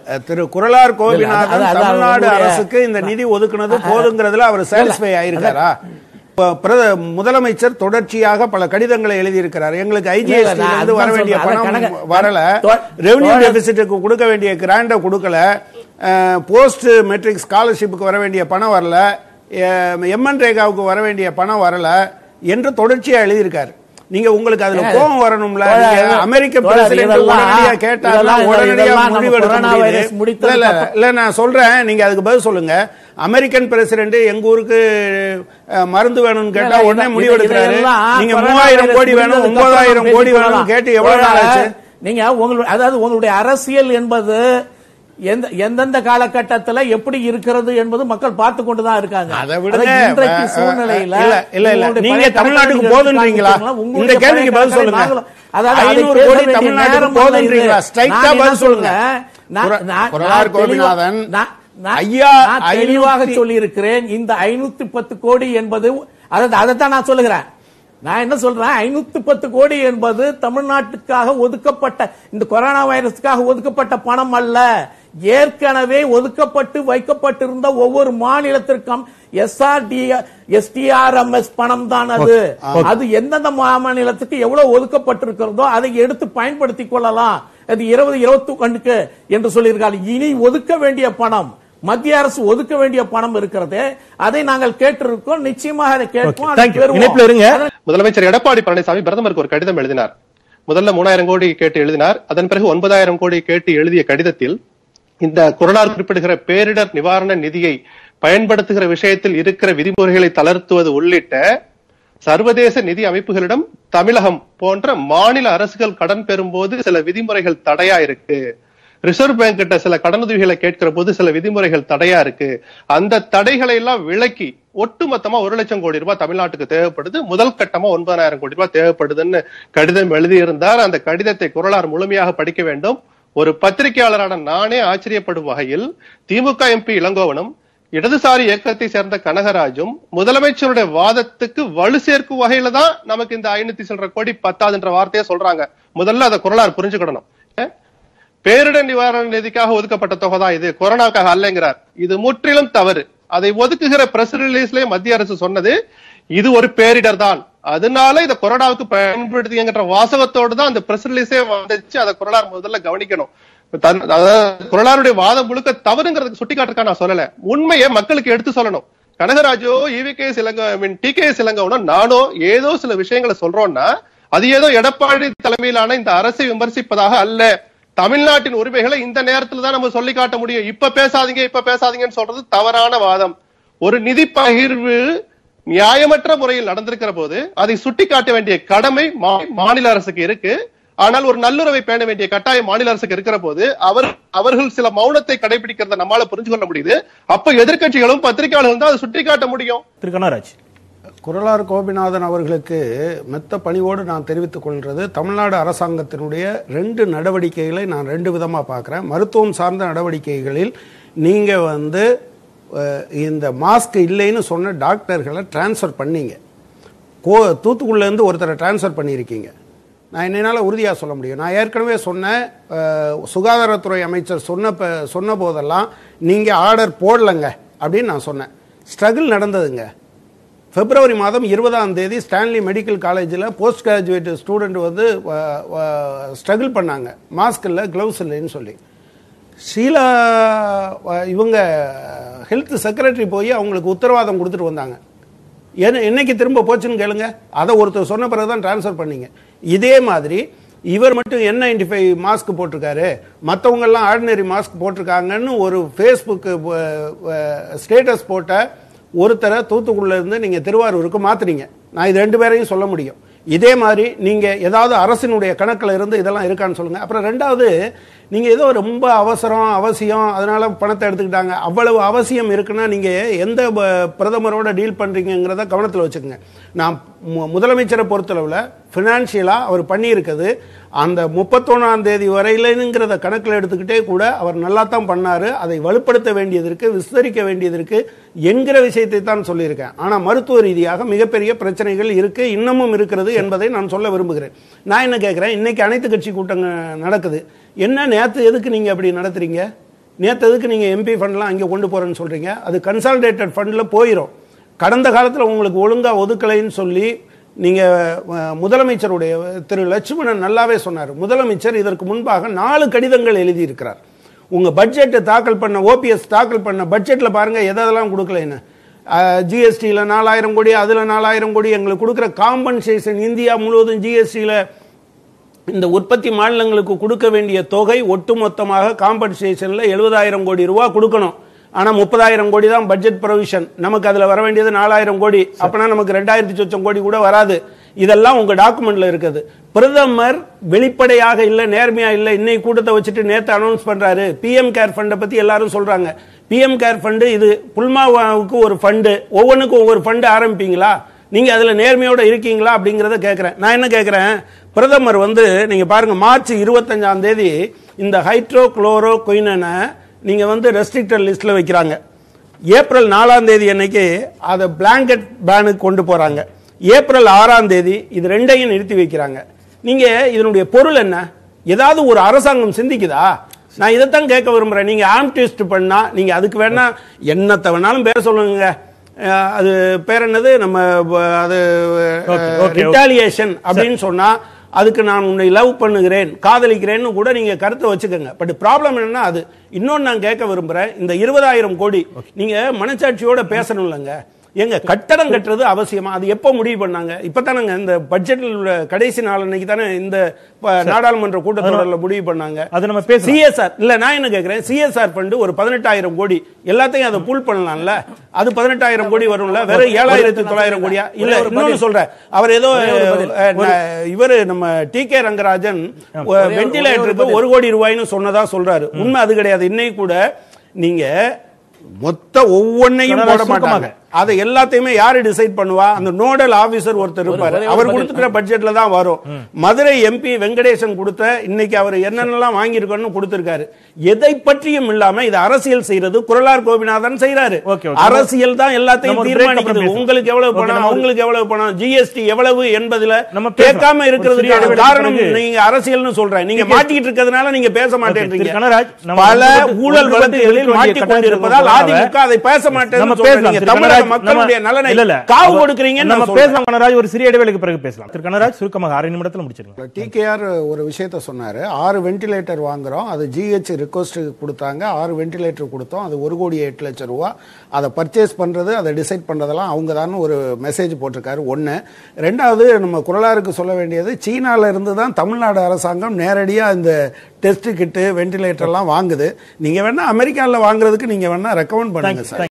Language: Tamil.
அஹ், திரு குரலார் கோபிநாதன் அது- அது தமிழ்நாடு அவங்களுடைய- அரசுக்கு இந்த நிதி ஒதுக்குனது போதுங்கிறதுல அவர் சாட்டிஸ்ஃபை ஆயிருக்காரா இப்ப பிரத- முதலமைச்சர் தொடர்ச்சியாக பல கடிதங்களை எழுதியிருக்கிறார் எங்களுக்கு இல்ல, ஐஜிஎஸ்டி நான் இருந்து வர அதுதான் வேண்டிய சொல்றேன். பணம் கணக்கு- வரல தோ- ரெவன்யூ தோழர் டெபிசிட்டுக்கு கொடுக்க வேண்டிய கிராண்ட கொடுக்கல போஸ்ட் மெட்ரிக் ஸ்காலர்ஷிப்புக்கு வர வேண்டிய பணம் வரல எம்என் ரேகாவுக்கு வர வேண்டிய பணம் வரல என்று தொடர்ச்சியா எழுதியிருக்காரு நீங்க உங்களுக்கு அதுல ஏங்க, கோபம் வரணும்ல தோழர், நீங்க அமெரிக்க தோழர், பிரசிடென்ட் இதெல்லாம் உடனடியா கேட்டாருன்னா இதெல்லாம் உடனடியா இதெல்லாம் நம்ம முடிவெடுக்க கொரோனா முடியுது. வைரஸ் முடித்ததுக்கு இல்ல, இல்ல, அப்புறம் இல்ல நான் சொல்றேன் நீங்க அதுக்கு பதில் சொல்லுங்க அமெரிக்கன் பிரசிடென்ட் எங்க ஊருக்கு அஹ், மருந்து வேணும்னு கேட்டா இல்ல, உடனே இது- முடிவெடுக்கிறாரு இதெல்லாம் நீங்க கொரோனா மூவாயிரம் வைரஸ் கோடி வேணும் முடிந்ததுக்கு ஒன்பதாயிரம் அப்புறம் கோடி பேசிக்கலாம். வேணும் கேட்டு எவ்வளவு நாள் ஆச்சு நீங்க உங்களுடைய அதாவது உங்களுடைய அரசியல் என்பது எந்த எந்தெந்த காலகட்டத்துல எப்படி இருக்கிறது என்பது மக்கள் பார்த்து கொண்டுதான் இருக்காங்க அதை விடுங்க. அதாவது இன்றைக்கு அஹ், சூழ்நிலையில இல்ல, இல்ல, இல்ல. உங்களுடைய நீங்க பழைய தமிழ்நாட்டுக்கு கணக்கை போதுன்றீங்களா? காமிச்சீங்களா? இந்த உங்களுடைய கேள்விக்கு பழைய பதில் கணக்கை சொல்லுங்க. நாங்களும் அதாவது அதை 500 பேச கோடி வேண்டிய தமிழ்நாட்டுக்கு நேரம் அல்ல போதுன்றீங்களா? இது. straight ஆ நான் என்ன பதில் சொல்லுங்க. சொல்றேன்? நான்- குர- நான்- குரலார் நான் தெளிவா- கோபிநாதன், நான்- நான் ஐயா, நான் தெளிவாக ஐநூத்தி- சொல்லி இருக்கிறேன் இந்த ஐநூத்தி பத்து கோடி என்பது அதாவது அதைத்தான் நான் சொல்லுகிறேன் நான் என்ன சொல்றேன் ஐநூத்தி பத்து கோடி என்பது தமிழ்நாட்டுக்காக ஒதுக்கப்பட்ட இந்த கொரோனா வைரஸுக்காக ஒதுக்கப்பட்ட பணம் அல்ல ஏற்கனவே ஒதுக்கப்பட்டு வைக்கப்பட்டிருந்த ஒவ்வொரு மாநிலத்திற்கும் எஸ்ஆர்டி எஸ்டிஆர்எம்எஸ் பணம் தான் அது அது எந்தெந்த மாநிலத்துக்கு எவ்வளவு ஒதுக்கப்பட்டிருக்கிறதோ அதை எடுத்து பயன்படுத்திக் கொள்ளலாம் அது இருபது இருபத்தி ஒன்றுக்கு என்று சொல்லியிருக்காங்க இனி ஒதுக்க வேண்டிய பணம் மத்திய அரசு ஒதுக்க வேண்டிய பணம் இருக்கிறது அதை நாங்கள் கேட்டிருக்கோம் நிச்சயமாக அதை கேட்போம் அதை Thank you. பெறுவோம். இணைப்புல இருங்க. அதன் முதலமைச்சர் எடப்பாடி பழனிசாமி பிரதமருக்கு ஒரு கடிதம் எழுதினார் முதல்ல மூணாயிரம் கோடி கேட்டு எழுதினார் அதன் பிறகு ஒன்பதாயிரம் கோடி கேட்டு எழுதிய கடிதத்தில் இந்த குரலார் குறிப்பிடுகிற பேரிடர் நிவாரண நிதியை பயன்படுத்துகிற விஷயத்தில் இருக்கிற விதிமுறைகளை தளர்த்துவது உள்ளிட்ட சர்வதேச நிதி அமைப்புகளிடம் தமிழகம் போன்ற மாநில அரசுகள் கடன் பெறும்போது சில விதிமுறைகள் தடையா இருக்கு ரிசர்வ் பேங்க் கிட்ட சில கடனுதவிகளை கேட்கிற போது சில விதிமுறைகள் தடையா இருக்கு அந்த தடைகளை எல்லாம் விலக்கி ஒட்டுமொத்தமா ஒரு லட்சம் கோடி ரூபாய் தமிழ்நாட்டுக்கு தேவைப்படுது முதல் கட்டமா ஒன்பதாயிரம் கோடி ரூபாய் தேவைப்படுதுன்னு கடிதம் எழுதியிருந்தார் அந்த கடிதத்தை குரலார் முழுமையாக படிக்க வேண்டும் ஒரு பத்திரிகையாளரான நானே ஆச்சரியப்படும் வகையில் திமுக எம்பி இளங்கோவனும் இடதுசாரி இயக்கத்தை சேர்ந்த கனகராஜும் முதலமைச்சருடைய வாதத்துக்கு வலு சேர்க்கும் வகையில தான் நமக்கு இந்த ஐநூத்தி சில்லற கோடி பத்தாதுன்ற வார்த்தையை சொல்றாங்க முதல்ல அதை குரலார் புரிஞ்சுக்கிடணும் அஹ்? பேரிடர் நிவாரண நிதிக்காக ஒதுக்கப்பட்ட தொகை தான் இது கொரோனாவுக்காக அல்லங்கிறார் இது முற்றிலும் தவறு அதை ஒதுக்குகிற பிரஸ் ரிலீஸ்லயே மத்திய அரசு சொன்னது இது ஒரு பேரிடர் தான் அதனால இதை கொரோனாவுக்கு பயன்படுத்திங்கிற வாசகத்தோடு தான் அந்த பிரஸ் ரிலீஸே வந்துச்சு அதை கொரோனார் முதல்ல கவனிக்கணும் தன்- அதாவது கொரோனாருடைய வாதம் முழுக்க தவறுங்கிறதுக்கு சுட்டிக்காட்டுறதுக்காக நான் சொல்லல உண்மையை மக்களுக்கு எடுத்து சொல்லணும் கனகராஜோ இவி கே சிலங்க ஐ மீன் டி கே சிலங்கவனோ நானோ ஏதோ சில விஷயங்களை சொல்றோம்னா அது ஏதோ எடப்பாடி தலைமையிலான இந்த அரசை விமர்சிப்பதாக அல்ல தமிழ்நாட்டின் உரிமைகளை இந்த நேரத்துல தான் நம்ம சொல்லி காட்ட முடியும் இப்ப பேசாதீங்க இப்ப பேசாதீங்கன்னு சொல்றது தவறான வாதம் ஒரு நிதி பகிர்வு நியாயமற்ற முறையில் நடந்திருக்கிற போது அதை சுட்டிக்காட்ட வேண்டிய கடமை மா- மாநில அரசுக்கு இருக்கு ஆனால் ஒரு நல்லுறவை பேண வேண்டிய கட்டாயம் மாநில அரசுக்கு இருக்கிற போது அவர் அவர்கள் சில மௌனத்தை கடைபிடிக்கிறத நம்மால புரிஞ்சு கொள்ள முடியுது அப்ப எதிர்க்கட்சிகளும் பத்திரிகையாளர்களும் தான் அதை சுட்டிக்காட்ட முடியும் திரு கனகராஜ் குரலார் கோபிநாதன் அவர்களுக்கு மெத்த பணிவோடு நான் தெரிவித்துக் கொள்கிறது தமிழ்நாடு அரசாங்கத்தினுடைய ரெண்டு நடவடிக்கைகளை நான் ரெண்டு விதமாக பார்க்குறேன் மருத்துவம் சார்ந்த நடவடிக்கைகளில் நீங்கள் வந்து அஹ், இந்த மாஸ்க் இல்லைன்னு சொன்ன டாக்டர்களை டிரான்ஸ்ஃபர் பண்ணீங்க கோ தூத்துக்குடிலேருந்து ஒருத்தரை டிரான்ஸ்ஃபர் பண்ணியிருக்கீங்க நான் என்னால் உறுதியாக சொல்ல முடியும் நான் ஏற்கனவே சொன்னேன் அஹ், சுகாதாரத்துறை அமைச்சர் சொன்ன ப- சொன்ன போதெல்லாம் நீங்கள் ஆர்டர் போடலைங்க அப்படின்னு நான் சொன்னேன் ஸ்ட்ரகிள் நடந்ததுங்க பிப்ரவரி மாதம் இருபதாம் தேதி ஸ்டான்லி மெடிக்கல் காலேஜில் போஸ்ட் கிராஜுவேட் ஸ்டூடெண்ட் வந்து ஸ்ட்ரகிள் பண்ணாங்க மாஸ்க் இல்லை க்ளவுஸ் இல்லைன்னு சொல்லி ஷீலா அஹ், இவங்க ஹெல்த் செக்ரட்டரி போய் அவங்களுக்கு உத்தரவாதம் கொடுத்துட்டு வந்தாங்க என்ன என்னைக்கு திரும்ப போச்சுன்னு கேளுங்க அதை ஒருத்தர் சொன்ன பிறகு தான் ட்ரான்ஸ்ஃபர் பண்ணீங்க இதே மாதிரி இவர் மட்டும் என் நைன்டி ஃபைவ் மாஸ்க் போட்டிருக்காரு மற்றவங்கெல்லாம் ஆர்டினரி மாஸ்க் போட்டிருக்காங்கன்னு ஒரு ஃபேஸ்புக்கு ஸ்டேட்டஸ் போட்ட ஒருத்தரை தூத்துக்குடில இருந்து நீங்கள் திருவாரூருக்கு மாத்துறீங்க நான் இது ரெண்டு பேரையும் சொல்ல முடியும் இதே மாதிரி நீங்கள் ஏதாவது அரசினுடைய கணக்கில் இருந்து இதெல்லாம் இருக்கான்னு சொல்லுங்கள் அப்புறம் ரெண்டாவது நீங்கள் ஏதோ ரொம்ப அவசரம் அவசியம் அதனால பணத்தை எடுத்துக்கிட்டாங்க அவ்வளவு அவசியம் இருக்குன்னா நீங்கள் எந்த ப- பிரதமரோட டீல் பண்ணுறீங்கிறத கவனத்தில் வச்சுக்கோங்க நான் மு- முதலமைச்சரை பொறுத்தளவில் ஃபினான்ஷியலாக அவர் பண்ணியிருக்கிறது அந்த முப்பத்தொன்னாம் தேதி வரையிலங்கிறத கணக்கில் எடுத்துக்கிட்டே கூட அவர் நல்லா தான் பண்ணார் அதை வலுப்படுத்த வேண்டியது இருக்கு விஸ்தரிக்க வேண்டியது இருக்கு என்கிற விஷயத்தை தான் சொல்லியிருக்கேன் ஆனால் மருத்துவ ரீதியாக மிகப்பெரிய பிரச்சனைகள் இருக்கு இன்னமும் இருக்கிறது என்பதை நான் சொல்ல விரும்புகிறேன் நான் என்ன கேட்குறேன் இன்னைக்கு அனைத்து கட்சி கூட்டங்க நடக்குது என்ன நேற்று எதுக்கு நீங்கள் அப்படி நடத்துறீங்க நேற்று எதுக்கு நீங்கள் எம்பி ஃபண்ட்லாம் அங்கே கொண்டு போகிறேன்னு சொல்கிறீங்க அது கன்சாலிடேட்டட் ஃபண்டில் போயிடும் கடந்த காலத்தில் உங்களுக்கு ஒழுங்காக ஒதுக்கலைன்னு சொல்லி நீங்கள் முதலமைச்சருடைய திரு லட்சுமணன் நல்லாவே சொன்னார் முதலமைச்சர் இதற்கு முன்பாக நாலு கடிதங்கள் எழுதியிருக்கிறார் உங்கள் பட்ஜெட்டை தாக்கல் பண்ண ஓபிஎஸ் தாக்கல் பண்ண பட்ஜெட்டில் பாருங்கள் எதெல்லாம் கொடுக்கலைன்னு ஜிஎஸ்டியில் நாலாயிரம் கோடி அதில் நாலாயிரம் கோடி எங்களுக்கு கொடுக்குற காம்பன்சேஷன் இந்தியா முழுவதும் ஜிஎஸ்டியில் இந்த உற்பத்தி மாநிலங்களுக்கு கொடுக்க வேண்டிய தொகை ஒட்டுமொத்தமாக காம்பன்சேஷனில் எழுபதாயிரம் கோடி ரூபா கொடுக்கணும் ஆனால் முப்பதாயிரம் கோடி தான் பட்ஜெட் ப்ரொவிஷன் நமக்கு அதில் வர வேண்டியது நாலாயிரம் கோடி அப்பனா நமக்கு ரெண்டாயிரத்தி சொச்சம் கோடி கூட வராது இதெல்லாம் உங்க டாக்குமெண்ட்ல இருக்குது பிரதமர் வெளிப்படையாக இல்லை நேர்மையா இல்லை இன்னைக்கு கூட்டத்தை வச்சுட்டு நேத்து அனௌன்ஸ் பண்றாரு பிஎம் கேர் ஃபண்டை பத்தி எல்லாரும் சொல்றாங்க பிஎம் கேர் ஃபண்டு இது புல்மாவுக்கு ஒரு ஃபண்டு ஒவ்வொன்றுக்கும் ஒவ்வொரு ஃபண்டு ஆரம்பிப்பீங்களா நீங்க அதுல நேர்மையோட இருக்கீங்களா அப்படிங்கறத கேட்கிறேன் நான் என்ன கேட்கிறேன் பிரதமர் வந்து நீங்க பாருங்க மார்ச் இருபத்தஞ்சாம் தேதி இந்த ஹைட்ரோ குளோரோ குயினனை நீங்க வந்து ரெஸ்ட்ரிக்டட் லிஸ்ட்ல வைக்கிறாங்க ஏப்ரல் நாலாம் தேதி அன்னைக்கு அதை பிளாங்கெட் பேனுக்கு கொண்டு போறாங்க ஏப்ரல் ஆறாம் தேதி இது ரெண்டையும் நிறுத்தி வைக்கிறாங்க நீங்க இதனுடைய பொருள் என்ன ஏதாவது ஒரு அரசாங்கம் சிந்திக்குதா நான் இதைத்தான் கேட்க விரும்புறேன் நீங்க ஆம் ட்விஸ்ட் பண்ணா நீங்க அதுக்கு வேணா என்னத்தை வேணாலும் பேர சொல்லுங்க அஹ், அது பேர் என்னது நம்ம வ- அது Okay, okay, okay. ரிட்டாலியேஷன் அப்படின்னு சொன்னா அதுக்கு நான் உன்னை லவ் பண்ணுகிறேன் காதலிக்கிறேன்னு கூட நீங்க கருத்தை வச்சுக்கோங்க பட் ப்ராப்ளம் என்னன்னா அது இன்னொன்னு நான் கேட்க விரும்புறேன் இந்த இருபதாயிரம் கோடி நீங்க மனசாட்சியோட பேசணும் இல்லைங்க எங்க கட்டடம் கட்டுறது அவசியமா அது எப்போ முடிவு பண்ணாங்க இப்பதானங்க இந்த பட்ஜெட்டில் உள்ள கடைசி நாள் அன்னைக்கு தானே இந்த ப- நாடாளுமன்ற கூட்டத்தொடர்ல முடிவு பண்ணாங்க அது நம்ம பேசலாம். சிஎஸ்ஆர் இல்ல நான் என்ன கேக்குறேன் சிஎஸ்ஆர் ஃபண்ட் ஒரு பதினெட்டாயிரம் கோடி எல்லாத்தையும் அதை பூல் பண்ணலாம்ல அது பதினெட்டாயிரம் கோடி வரும்ல வெறும் ஏழாயிரத்தி தொள்ளாயிரம் கோடியா இல்ல இன்னொன்னு சொல்றேன் அவர் ஏதோ அஹ், ந- இவரு நம்ம டி கே ரங்கராஜன் வெண்டிலேட்டருக்கு ஒரு கோடி ரூபாய்னு சொன்னதா சொல்றாரு உண்மை அது கிடையாது இன்னைக்கு கூட நீங்க மொத்த ஒவ்வொன்னையும் போட மாட்டாங்க அதை எல்லாத்தையுமே யாரு டிசைட் பண்ணுவா அந்த நோடல் ஆபீசர் ஒருத்தர் இருப்பாரு ஒரே ஒரு அவர் பதில். கொடுத்துக்கிற பட்ஜெட்ல தான் வரும் மதுரை எம்பி வெங்கடேசன் கொடுத்த இன்னைக்கு அவர் என்னென்னலாம் வாங்கியிருக்கோன்னு கொடுத்திருக்காரு எதை பற்றியும் இல்லாம இது அரசியல் செய்யறது குரலார் கோபிநாதன் செய்யறாரு Okay, okay. அரசியல் தான் எல்லாத்தையும் நம்ம ஒரு break அப்புறம் தீர்மானிக்கிறது பேசலாம். உங்களுக்கு எவ்வளவு Okay, பணம் நம்ம ஒரு- அவங்களுக்கு எவ்வளவு பணம் ஜிஎஸ்டி எவ்வளவு என்பதுல நம்ம பேசலாம். கேட்காம ஒரு இருக்கிறதுக்கான சிறிய இடைவெளிக்கு காரணம் பிறகு- நீங்க அரசியல்னு சொல்றேன் நீங்க மாட்டிக்கிட்டு இருக்கிறதுனால நீங்க பேச மாட்டேன்றீங்க திரு கனகராஜ், நம்ம பல ஒன்றுபட்டு- ஊழல் ஒன்றுபட்டு வழக்குகளில் இருக்க வேண்டிய மாட்டிக் கட்டாயத்தில் கொண்டிருப்பதால் இருக்கிறோம். அதிமுக அதை பேச நம்ம மாட்டேன்னு பேசலாம் சொல்றீங்க திரு தமிழக கனகராஜ், மக்களுடைய நம்ம- நலனை இல்ல, இல்ல. காவு அவர்- கொடுக்குறீங்கன்னு நம்ம நான் சொல்றேன். பேசலாம் கனகராஜ் ஒரு சிறிய இடைவேளைக்கு பிறகு பேசலாம் திரு கனகராஜ் சுருக்கமாக அரை நிமிடத்துல முடிச்சிருங்க டிகேஆர் ஒரு விஷயத்த சொன்னாரு ஆறு வென்டிலேட்டர் வாங்குறோம் அது ஜிஹெச் ரிக்வஸ்ட் கொடுத்தாங்க ஆறு வென்டிலேட்டர் கொடுத்தோம் அது ஒரு கோடி எட்டு லட்சம் ரூபா அதை பர்ச்சேஸ் பண்றது அதை டிசைட் பண்றதெல்லாம் அவங்க தான் ஒரு மெசேஜ் போட்டிருக்காரு ஒன்று ரெண்டாவது நம்ம குரலாருக்கு சொல்ல வேண்டியது சீனால இருந்து தான் தமிழ்நாடு அரசாங்கம் நேரடியா இந்த டெஸ்ட் கிட்டு வென்டிலேட்டர்லாம் வாங்குது நீங்க வேணா அமெரிக்காவில் வாங்குறதுக்கு நீங்க வேணா ரெக்கமெண்ட் பண்ணுங்க சார்